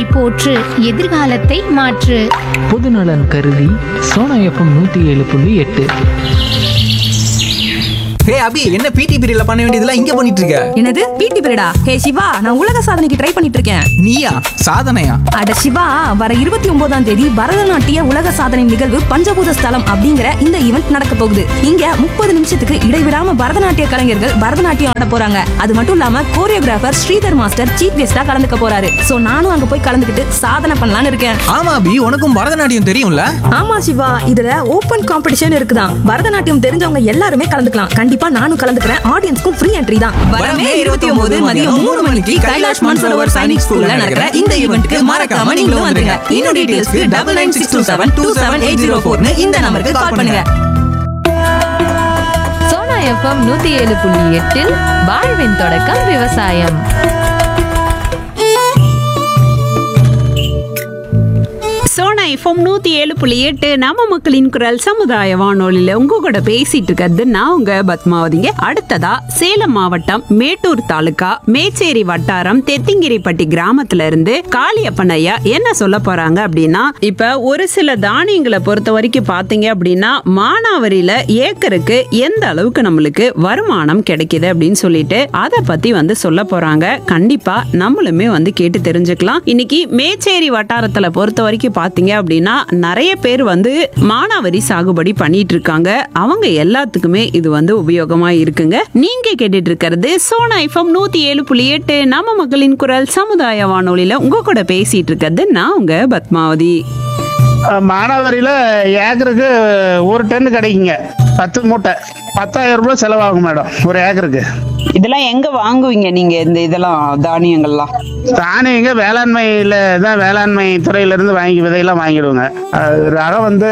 போற்று எதிர்காலத்தை மாற்று பொதுநலன் கருதி சோனா எஃப்எம் நூற்றி ஏழு புள்ளி எட்டு ஹே அபி என்ன பிடி பீரியட்ல பண்ண வேண்டியதெல்லாம் இங்க பண்ணிட்டு இருக்க என்னது பிடி பீரியடா ஹே சிவா நான் உலக சாதனைக்கு ட்ரை பண்ணிட்டு இருக்கேன் நீயா சாதனையா அட சிவா வர இருபத்தி ஒன்பதாம் தேதி பரதநாட்டிய உலக சாதனை நிகழ்வு பஞ்சபூத ஸ்தலம் அப்படிங்கிற இந்த ஈவெண்ட் நடக்க போகுது இங்க முப்பது நிமிஷத்துக்கு இடைவிடாம பரதநாட்டிய கலைஞர்கள் பரதநாட்டியம் ஆட போறாங்க அது மட்டும் இல்லாம கோரியோகிராஃபர் ஸ்ரீதர் மாஸ்டர் சீஃப் கெஸ்டா கலந்துக்க போறாரு சோ நானும் அங்க போய் கலந்துக்கிட்டு சாதனை பண்ணலாம்னு இருக்கேன் ஆமா அபி உனக்கும் பரதநாட்டியம் தெரியும்ல ஆமா சிவா இதுல ஓபன் காம்படிஷன் இருக்குதான் பரதநாட்டியம் தெரிஞ்சவங்க எல்லாருமே கலந்துக்கலாம் கண்டிப்பா நானும் கலந்துக்கிறேன் ஆடியன்ஸ்க்கும் ஃப்ரீ என்ட்ரி தான் வரமே இருபத்தி ஒன்பது மதியம் மூணு மணிக்கு கைலாஷ் மான்சரோவர் சைனிக் ஸ்கூல்ல நடக்கிற இந்த ஈவெண்ட்க்கு மறக்காம நீங்களும் வந்துருங்க இன்னும் டீடைல்ஸ்க்கு double nine six two seven two seven eight zero ஃபோர்னு இந்த நம்பருக்கு கால் பண்ணுங்க சோனா எஃப்எம் நூத்தி ஏழு புள்ளி எட்டில் வாழ்வின் தொடக்கம் விவசாயம் சோனா எஃப்எம் நூத்தி ஏழு புள்ளி எட்டு நம்ம மக்களின் குரல் சமுதாய வானொலியில உங்க கூட பேசிட்டு இருக்கிறது நான் உங்க பத்மாவதிங்க அடுத்ததா சேலம் மாவட்டம் மேட்டூர் தாலுகா மேச்சேரி வட்டாரம் தெத்திங்கிரிப்பட்டி கிராமத்துல இருந்து காளியப்பன் ஐயா என்ன சொல்ல போறாங்க அப்படின்னா இப்ப ஒரு சில தானியங்களை பொறுத்த வரைக்கும் பாத்தீங்க அப்படின்னா மானாவரியில ஏக்கருக்கு எந்த அளவுக்கு நம்மளுக்கு வருமானம் கிடைக்குது அப்படின்னு சொல்லிட்டு அதை பத்தி வந்து சொல்ல போறாங்க கண்டிப்பா நம்மளுமே வந்து கேட்டு தெரிஞ்சுக்கலாம் இன்னைக்கு மேச்சேரி வட்டாரத்துல பொறுத்த வரைக்கும் பாத்தீங்க அப்படின்னா நிறைய பேர் வந்து மானாவரி சாகுபடி பண்ணிட்டு இருக்காங்க அவங்க எல்லாத்துக்குமே இது வந்து உபயோகமா இருக்குங்க நீங்க கேட்டுட்டு இருக்கிறது சோனா எஃப்எம் நூத்தி ஏழு புள்ளி எட்டு நம்ம மக்களின் குரல் சமுதாய வானொலியில உங்க கூட பேசிட்டு இருக்கிறது நான் உங்க பத்மாவதி மானாவாரியில் ஏக்கருக்கு ஒரு டன் கிடைக்குங்க பத்து மூட்டை பத்தாயிரம் ரூபாய் செலவாகும் மேடம் ஒரு ஏக்கருக்கு இதெல்லாம் எங்க வாங்குவீங்க நீங்க இந்த இதெல்லாம் தானியங்கள்லாம் தானியங்க வேளாண்மையில் தான் வேளாண்மை துறையிலேருந்து வாங்கி விதையெல்லாம் வாங்கிடுவோங்க அது ரகம் வந்து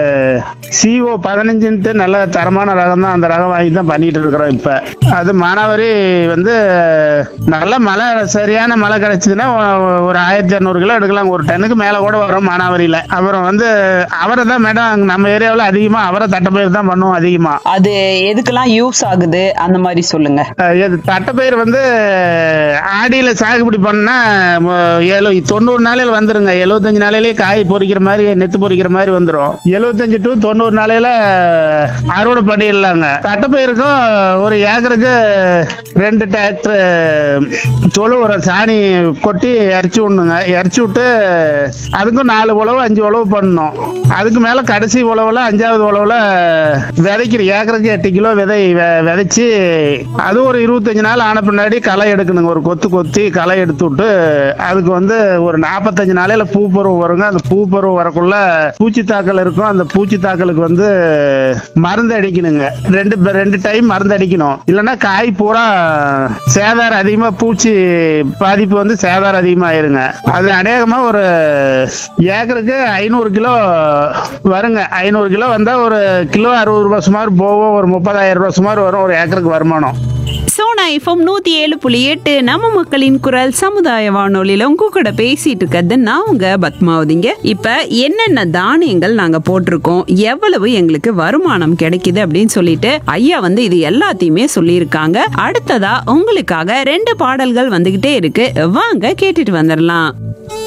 சிஓ பதினஞ்சுன்ட்டு நல்ல தரமான ரகம் தான் அந்த ரகம் வாங்கி தான் பண்ணிட்டு இருக்கிறோம் இப்போ அது மானாவாரி வந்து நல்ல மழை சரியான மழை கிடைச்சதுன்னா ஒ- ஒரு ஆயிரத்தி இரநூறு கிலோ எடுக்கலாம் ஒரு டன்னுக்கு மேலே கூட வரும் மானாவாரியில் அப்புறம் வந்து அவரை தான் மேடம் நம்ம ஏரியாவில் அதிகமாக அவரை தட்டைப்பயிர் தான் பண்ணுவோம் அதிகமாக அது எதுக்கெல்லாம் யூஸ் ஆகுது அந்த மாதிரி சொல்லுங்க தட்டைப்பயிர் வந்து ஆடியில சாகுபடி பண்ணா ம- எழு தொண்ணூறு நாளையில வந்துருங்க எழுபத்தஞ்சு நாளையிலேயே காய் பொறிக்கிற மாதிரி நெத்து பொறிக்கிற மாதிரி வந்துரும் எழுபத்தஞ்சு டு தொண்ணூறு நாளையில அறுவடை பண்ணிடலாங்க தட்டைப்பயிருக்கும் ஒரு ஏக்கருக்கு ரெண்டு டிராக்டர் தொழு உரம் சாணி கொட்டி இறச்சி விடணுங்க இறச்சி விட்டு அதுக்கும் நாலு உழவு அஞ்சு உழவு பண்ணணும் அதுக்கு மேல கடைசி உழவுல அஞ்சாவது உழவுல விதைக்கிற ஏக்கருக்கு எட்டு கிலோ விதை வெ- விதைச்சு அது ஒரு இருபத்தஞ்சு நாள் ஆன பின்னாடி களை எடுக்கணுங்க ஒரு கொத்து கொத்தி களை எடுத்து விட்டு அதுக்கு வந்து ஒரு நாற்பத்தஞ்சு நாளையில பூ பருவம் வருங்க அந்த பூ பருவம் வரக்குள்ள பூச்சி தாக்கல் இருக்கும் அந்த பூச்சி தாக்கலுக்கு வந்து மருந்து அடிக்கணுங்க ரெண்டு ரெண்டு டைம் மருந்து அடிக்கணும் இல்லைன்னா காய் பூரா சேதாரம் அதிகமா பூச்சி பாதிப்பு வந்து சேதாரம் அதிகமாயிருங்க அது அநேகமா ஒரு ஏக்கருக்கு ஐநூறு கிலோ வருங்க ஐநூறு கிலோ வந்தா ஒரு கிலோ அறுபது ரூபாய் சுமார் போகும் ஒரு முப்பதாயிரம் ரூபாய் சுமார் வரும் ஒரு ஏக்கருக்கு வருமானம் சோனா எஃப்எம் நூத்தி ஏழு புள்ளி எட்டு நம்ம மக்களின் குரல் சமுதாய வானொலியில உங்க கூட பேசிட்டு இருக்கிறது நான் உங்க பத்மாவதிங்க இப்ப என்னென்ன தானியங்கள் நாங்க போட்டிருக்கோம் எவ்வளவு எங்களுக்கு வருமானம் கிடைக்குது அப்படின்னு சொல்லிட்டு ஐயா வந்து இது எல்லாத்தையுமே சொல்லியிருக்காங்க அடுத்ததா உங்களுக்காக ரெண்டு பாடல்கள் வந்துகிட்டே இருக்கு வாங்க கேட்டுட்டு வந்துடலாம்